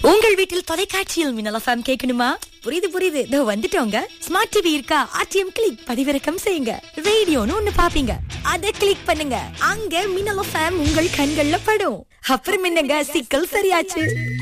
உங்கள் வீட்டில் தொலைக்காட்சியில் மின்னல் எஃப்எம் கேட்கணுமா புரியுது புரியுது இதோ வந்துட்டோங்க ஸ்மார்ட் டிவி இருக்கா ஆர்டிஎம் கிளிக் பதிவிறக்கம் செய்யுங்க ரேடியோன்னு ஒண்ணு பாப்பீங்க அதை கிளிக் பண்ணுங்க அங்க மின்னல் எஃப்எம் உங்கள் கண்கள்ல படும் அப்புறம் என்னங்க சிக்கல் சரியாச்சு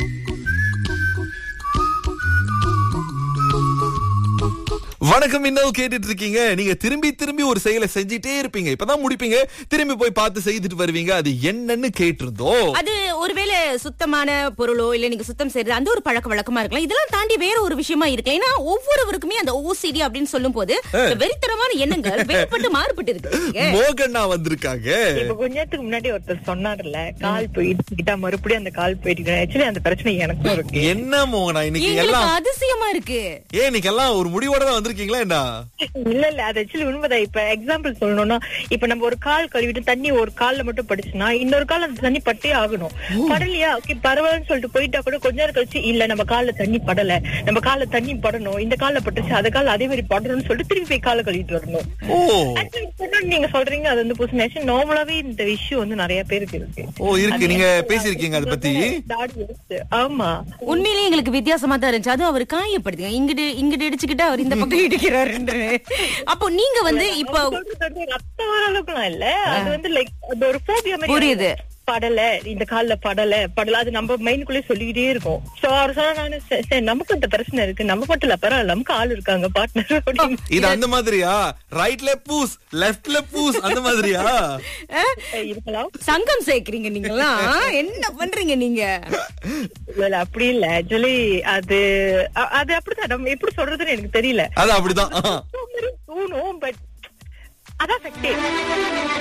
வணக்கம் இன்னும் கேட்டுட்டு இருக்கீங்க நீங்க திரும்பி திரும்பி ஒரு செயலை செஞ்சிட்டே இருப்பீங்க இப்பதான் முடிப்பீங்க திரும்பி போய் பார்த்து செய்துட்டு வருவீங்க அது என்னன்னு கேட்டிருந்தோம் அது ஒருவேளை சுத்தமான பொருளோ இல்ல நீங்க சுத்தம் செய்யறது அந்த ஒரு பழக்க வழக்கமா இருக்கலாம் இதெல்லாம் தாண்டி வேற ஒரு விஷயமா இருக்கலாம் ஏன்னா ஒவ்வொருவருக்குமே அந்த ஓசிடி அப்படின்னு சொல்லும் போது இந்த வெறித்தனமான எண்ணங்கள் வேறுபட்டு மாறுபட்டு இருக்கு மோகண்ணா வந்திருக்காங்க இப்ப கொஞ்ச நேரத்துக்கு முன்னாடி ஒருத்தர் சொன்னார்ல கால் போயிட்டு மறுபடியும் அந்த கால் போயிட்டு ஆக்சுவலி அந்த பிரச்சனை எனக்கும் இருக்கு என்ன மோகனா இன்னைக்கு எங்களுக்கு எல்லாம் அதிசயமா இருக்கு ஏன் இன்னைக்கு எல்லாம் ஒரு முடிவோட தான் வந்திருக்கீங்களா என்ன இல்ல இல்ல அது ஆக்சுவலி உண்மைதான் இப்ப எக்ஸாம்பிள் சொல்லணும்னா இப்ப நம்ம ஒரு கால் கழுவிட்டு தண்ணி ஒரு கால்ல மட்டும் பட்டுச்சுன்னா இன்னொரு கால் அந்த தண்ணி பட்டே ஆகணும் படலையா ஓகே பரவாயில்லன்னு சொல்லிட்டு போயிட்டா கூட கொஞ்ச நேரம் கழிச்சு இல்ல நம்ம கால்ல தண்ணி படல நம்ம கால்ல தண்ணி படணும் இந்த கால்ல பட்டுச்சு அந்த கால்ல அதே மாதிரி படணும்னு சொல்லிட்டு திருப்பி போய் காலை கழுவிட்டு வரணும் ஓ Actually, இப்ப தான் நீங்க சொல்றீங்க அது வந்து புதுசு நார்மலாவே இந்த இஷ்யூ வந்து நிறைய பேருக்கு இருக்கு ஓ இருக்கு நீங்க பேசிருக்கீங்க அதை பத்தி தாடி இருக்கு. ஆமா உண்மையிலேயே எங்களுக்கு வித்தியாசமா தான் இருந்துச்சு அதுவும் அவர் காயப்படுத்துங்க இங்கிட்டு இங்கிட்டு இடிச்சுக்கிட்டு அவர் இந்த பக்கம் இடிக்கிறாரு அப்போ நீங்க வந்து இப்போ அவர் சொல்றது வந்து ரத்த வர அளவுக்குலாம் இல்ல அது வந்து லைக் அது ஒரு போபியா மாதிரி புரியுது. படல இந்த கால்ல படல படல அது நம்ம மைண்ட்குள்ளே சொல்லிக்கிட்டே இருக்கும் சோ அவர் சொன்னா நானு சரி, சரி நமக்கு இந்த பிரச்சனை இருக்கு நம்ம மட்டும் இல்ல பரவாயில்ல நமக்கு ஆள் இருக்காங்க பார்ட்னர் அப்படின்னு இது அந்த மாதிரியா ரைட்ல பூஸ் லெஃப்ட்ல பூஸ் அந்த மாதிரியா அஹ், இருக்கலாம் சங்கம் சேர்க்கிறீங்க நீங்களாம் என்ன பண்றீங்க நீங்க இல்ல இல்ல, அப்படி இல்ல ஆக்சுவலி அது அ- அது அப்படிதான் நம்ம எப்படி சொல்றதுன்னு எனக்கு தெரியல அது அப்படிதான் ஆ. தூணும் பட் அதான் சக்தி